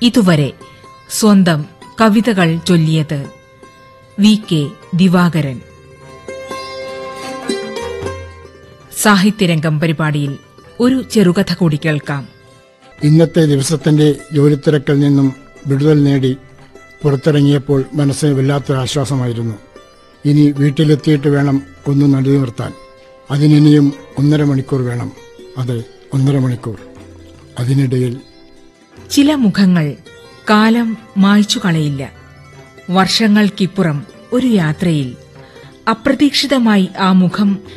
ഇതുവരെ സ്വന്തം കവിതകൾ ചൊല്ലിയത് വി കെ ദിവാകരൻ സാഹിത്യരംഗം പരിപാടിയിൽ ഒരു ചെറുകഥ കൂടി കേൾക്കാം ഇന്നത്തെ ദിവസത്തിന്റെ ജോലിത്തിരക്കിൽ നിന്നും വിടുതൽ നേടി പുറത്തിറങ്ങിയപ്പോൾ മനസ്സിന് വല്ലാത്തൊരാശ്വാസമായിരുന്നു ഇനി വീട്ടിലെത്തിയിട്ട് വേണം ഒന്ന് നടുതി നിർത്താൻ അതിനിനിയും ഒന്നര മണിക്കൂർ വേണം അതെ ഒന്നര മണിക്കൂർ അതിനിടയിൽ ചില മുഖങ്ങൾ കാലം മായ്ച്ചു കളയില്ല വർഷങ്ങൾക്കിപ്പുറം ഒരു യാത്രയിൽ അപ്രതീക്ഷിതമായി ആ മുഖം